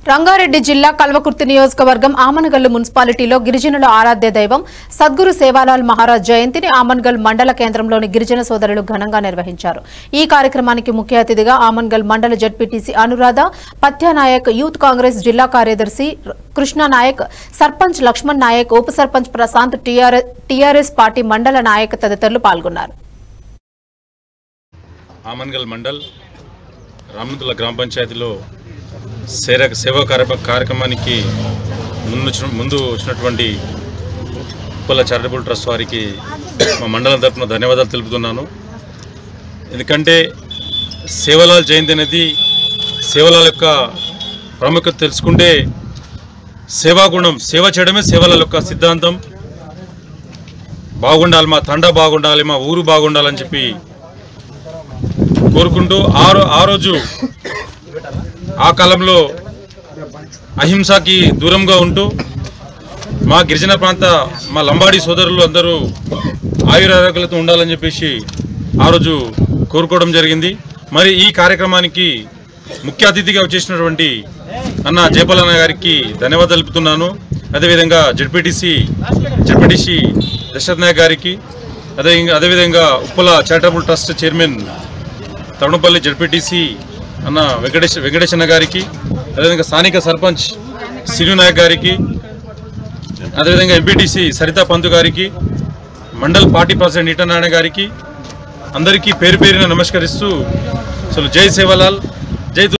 రంగారెడ్డి జిల్లా కల్వకుర్తి నియోజకవర్గం ఆమనగల్లు మున్సిపాలిటీలో గిరిజనుల ఆరాధ్య దైవం సద్గురు సేవాలాల్ మహారాజ్ జయంతిని ఆమన్గల్ మండల కేంద్రంలోని గిరిజన సోదరులు ఘనంగా నిర్వహించారు ఈ కార్యక్రమానికి ముఖ్య అతిథిగా ఆమన్గల్ మండల జడ్పీటీసీ అనురాధ పత్యానాయక్ యూత్ కాంగ్రెస్ జిల్లా కార్యదర్శి కృష్ణ నాయక్ సర్పంచ్ లక్ష్మణ్ నాయక్ ఉప సర్పంచ్ ప్రశాంత్ టీఆర్ఎస్ పార్టీ మండల నాయక్ తదితరులు పాల్గొన్నారు ఆమన్గల్ మండల్ రామదుల గ్రామ పంచాయతీలో సేర సేవా కార్య కార్యక్రమానికి ముందు వచ్చిన- ముందు వచ్చినటువంటి ఉప్పల చారిటబుల్ ట్రస్ట్ వారికి మా మండలం తరపున ధన్యవాదాలు తెలుపుతున్నాను ఎందుకంటే సేవలాల్ జయంతి అనేది సేవలాల్ యొక్క ప్రాముఖ్యత తెలుసుకుంటే సేవాగుణం సేవ చేయడమే సేవలాల్ యొక్క సిద్ధాంతం బాగుండాలి మా తండ బాగుండాలి మా ఊరు బాగుండాలని చెప్పి కోరుకుంటూ ఆ రో- ఆ రోజు ఆ కాలంలో అహింసకి దూరంగా ఉంటూ మా గిరిజన ప్రాంత మా లంబాడి సోదరులు అందరూ ఆయురారోగ్యాలతో ఉండాలని చెప్పేసి ఆ రోజు కోరుకోవడం జరిగింది మరి ఈ కార్యక్రమానికి ముఖ్య అతిథిగా వచ్చేసినటువంటి అన్న జయపాలన్న గారికి ధన్యవాదాలు తెలుపుతున్నాను అదేవిధంగా జడ్పీటీసీ జడ్పీటీసీ దశరథ్ నాయక్ గారికి అదే అదేవిధంగా Uppala charitable trust chairman Tarunapalli ZPTC అన్న వెంకటేశ్ వెంకటేశన్న గారికి అదేవిధంగా స్థానిక సర్పంచ్ సిరు నాయక్ గారికి అదేవిధంగా ఎంపీటీసీ సరితా పంతు గారికి మండల్ పార్టీ ప్రెసిడెంట్ ఈటనారాయణ గారికి అందరికీ పేరు పేరున నమస్కరిస్తూ అసలు జై సేవలాల్ జై